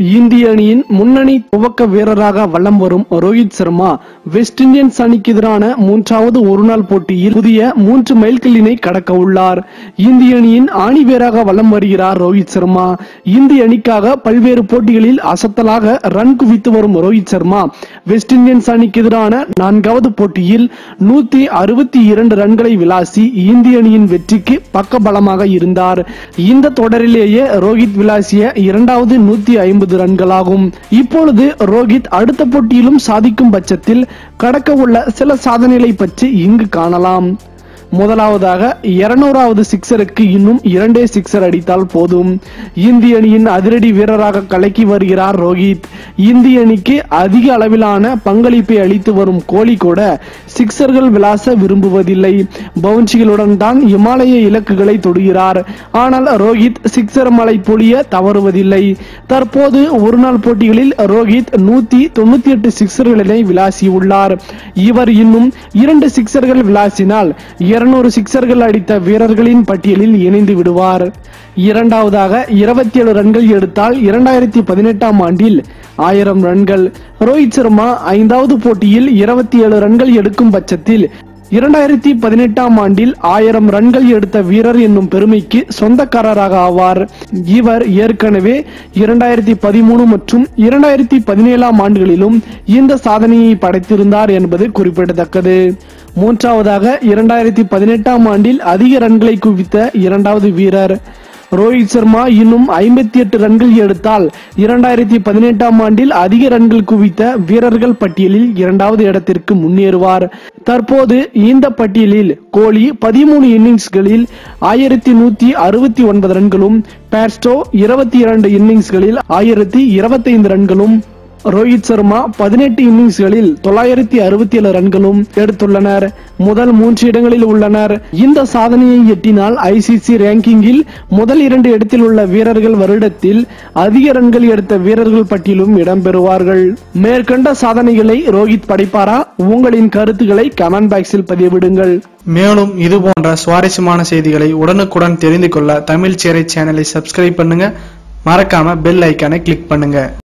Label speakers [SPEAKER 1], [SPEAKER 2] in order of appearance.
[SPEAKER 1] இந்திய அணியின் முன்னணி துவக்க வீரராக வலம் வரும் ரோஹித் சர்மா வெஸ்ட் இண்டீஸ் அணிக்கு எதிரான மூன்றாவது ஒருநாள் போட்டியில் புதிய மூன்று மைல்கல்லினை கடக்க உள்ளார் இந்திய அணியின் ஆணி வீரராக வலம் வருகிறார் ரோஹித் சர்மா இந்திய அணிக்காக பல்வேறு போட்டிகளில் அசத்தலாக ரன் குவித்து வரும் ரோஹித் சர்மா வெஸ்ட் இண்டீஸ் அணிக்கு எதிரான நான்காவது போட்டியில் நூத்தி அறுபத்தி இரண்டு ரன்களை விளாசி இந்திய அணியின் வெற்றிக்கு பக்கபலமாக இருந்தார் இந்த தொடரிலேயே ரோஹித் விளாசிய இரண்டாவது நூத்தி ஐம்பது ரன்களாகும் இப்பொழுது ரோஹித் அடுத்த போட்டியிலும் சாதிக்கும் பட்சத்தில் கடக்க உள்ள சில சாதனைகளை பற்றி இங்கு காணலாம் முதலாவதாக இருநூறாவது சிக்ஸருக்கு இன்னும் இரண்டே சிக்ஸர் அடித்தால் போதும் இந்திய அணியின் அதிரடி வீரராக கலக்கி வருகிறார் ரோஹித் இந்திய அணிக்கு அதிக அளவிலான பங்களிப்பை அளித்து வரும் கோலி கூட சிக்ஸர்கள் விளாச விரும்புவதில்லை பவுன்சிகளுடன் தான் இமாலய இலக்குகளை தொடுகிறார் ஆனால் ரோஹித் சிக்ஸர் மலை பொழிய தவறுவதில்லை தற்போது ஒருநாள் போட்டிகளில் ரோஹித் நூத்தி தொண்ணூத்தி எட்டு சிக்ஸர்களினை விளாசியுள்ளார் இவர் இன்னும் இரண்டு சிக்ஸர்கள் விளாசினால் இருநூறு சிக்ஸர்கள் அடித்த வீரர்களின் பட்டியலில் இணைந்து விடுவார் இரண்டாவதாக இருபத்தி ஏழு ரன்கள் எடுத்தால் இரண்டாயிரத்தி பதினெட்டாம் ஆண்டில் ஆயிரம் ரன்கள் ரோஹித் சர்மா ஐந்தாவது போட்டியில் இருபத்தி ஏழு ரன்கள் எடுக்கும் பட்சத்தில் இரண்டாயிரத்தி பதினெட்டாம் ஆண்டில் ஆயிரம் ரன்கள் எடுத்த வீரர் என்னும் பெருமைக்கு சொந்தக்காரராக ஆவார் இவர் ஏற்கனவே இரண்டாயிரத்தி பதிமூணு மற்றும் இரண்டாயிரத்தி பதினேழாம் ஆண்டுகளிலும் இந்த சாதனையை படைத்திருந்தார் என்பது குறிப்பிடத்தக்கது மூன்றாவதாக இரண்டாயிரத்தி பதினெட்டாம் ஆண்டில் அதிக ரன்களை குவித்த இரண்டாவது வீரர் ரோஹித் சர்மா இன்னும் ஐம்பத்தி எட்டு ரன்கள் எடுத்தால் இரண்டாயிரத்தி பதினெட்டாம் ஆண்டில் அதிக ரன்கள் குவித்த வீரர்கள் பட்டியலில் இரண்டாவது இடத்திற்கு முன்னேறுவார் தற்போது இந்த பட்டியலில் கோலி பதிமூணு இன்னிங்ஸ்களில் ஆயிரத்தி நூத்தி அறுபத்தி ஒன்பது ரன்களும் பேர்ஸ்டோ இருபத்தி இரண்டு இன்னிங்ஸ்களில் ஆயிரத்தி இருபத்தைந்து ரன்களும் ரோஹித் சர்மா பதினெட்டு இன்னிங்ஸ்களில் தொள்ளாயிரத்தி அறுபத்தி ஏழு ரன்களும் எடுத்துள்ளனர் முதல் மூன்று இடங்களில் உள்ளனர் இந்த சாதனையை எட்டினால் ஐசிசி ரேங்கிங்கில் முதல் இரண்டு இடத்தில் உள்ள வீரர்கள் வருடத்தில் அதிக ரன்கள் எடுத்த வீரர்கள் பட்டியலும் இடம்பெறுவார்கள் மேற்கண்ட சாதனைகளை ரோஹித் படைப்பாரா உங்களின் கருத்துக்களை கமெண்ட் பாக்ஸில் பதிவிடுங்கள்
[SPEAKER 2] மேலும் இது போன்ற சுவாரஸ்யமான செய்திகளை உடனுக்குடன் தெரிந்து கொள்ள தமிழ் சேரை சேனலை சப்ஸ்கிரைப் பண்ணுங்க மறக்காம பெல் ஐக்கானை கிளிக் பண்ணுங்க